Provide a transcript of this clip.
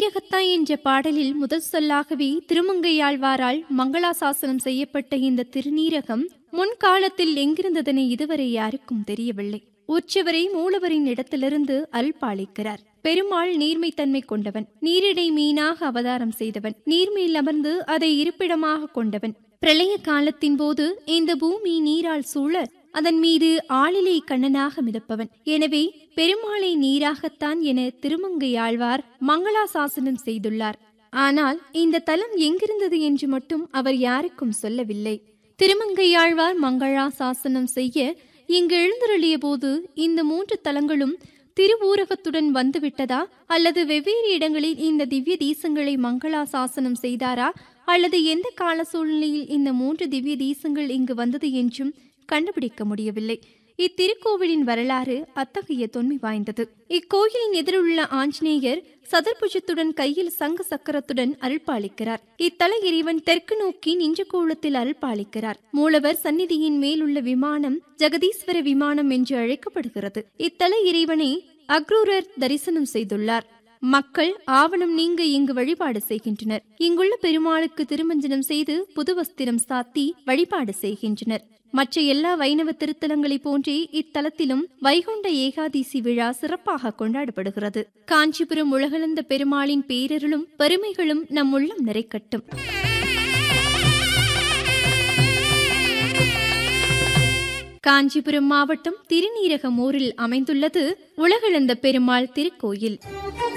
திருநீரகத்தாய் என்ற பாடலில் முதல் சொல்லாகவே திருமங்கையாழ்வாரால் மங்களாசாசனம் செய்யப்பட்ட இந்த திருநீரகம் முன்காலத்தில் எங்கிருந்ததென இதுவரை யாருக்கும் தெரியவில்லை உற்சவரை மூலவரின் இடத்திலிருந்து அல்பாளிக்கிறார் பெருமாள் நீர்மைத்தன்மை கொண்டவன் நீரிடை மீனாக அவதாரம் செய்தவன் நீர்மேல் அமர்ந்து அதை இருப்பிடமாக கொண்டவன் பிரளய காலத்தின் போது இந்த பூமி நீரால் சூழ அதன் மீது ஆளிலை கண்ணனாக மிதப்பவன் எனவே பெருமாளை நீராகத்தான் என திருமங்கையாழ்வார் மங்களாசாசனம் செய்துள்ளார் ஆனால் இந்த தலம் எங்கிருந்தது என்று மட்டும் அவர் யாருக்கும் சொல்லவில்லை திருமங்கையாழ்வார் மங்களாசாசனம் செய்ய இங்கு எழுந்தருளிய போது இந்த மூன்று தலங்களும் திருவூரகத்துடன் வந்துவிட்டதா அல்லது வெவ்வேறு இடங்களில் இந்த திவ்ய தேசங்களை மங்களாசாசனம் செய்தாரா அல்லது எந்த கால சூழ்நிலையில் இந்த மூன்று திவ்ய தேசங்கள் இங்கு வந்தது என்றும் கண்டுபிடிக்க முடியவில்லை இத்திருக்கோவிலின் வரலாறு அத்தகைய தொன்மை வாய்ந்தது இக்கோயிலின் எதிருள்ள ஆஞ்சநேயர் சதுர்புஜத்துடன் கையில் சங்க சக்கரத்துடன் அருள்பாலிக்கிறார் இத்தல இறைவன் தெற்கு நோக்கி நின்ற கோலத்தில் அருள்பாலிக்கிறார் மூலவர் சந்நிதியின் மேலுள்ள விமானம் ஜெகதீஸ்வர விமானம் என்று அழைக்கப்படுகிறது இத்தல இறைவனை அக்ரூரர் தரிசனம் செய்துள்ளார் மக்கள் ஆவணம் நீங்க இங்கு வழிபாடு செய்கின்றனர் இங்குள்ள பெருமாளுக்கு திருமஞ்சனம் செய்து புது வஸ்திரம் சாத்தி வழிபாடு செய்கின்றனர் மற்ற எல்லா வைணவ திருத்தலங்களைப் போன்றே இத்தலத்திலும் வைகுண்ட ஏகாதசி விழா சிறப்பாக கொண்டாடப்படுகிறது காஞ்சிபுரம் உலகளந்த பெருமாளின் பேரருளும் பெருமைகளும் நம் உள்ளம் நிறைக்கட்டும் காஞ்சிபுரம் மாவட்டம் திருநீரகம் ஊரில் அமைந்துள்ளது உலகளந்த பெருமாள் திருக்கோயில்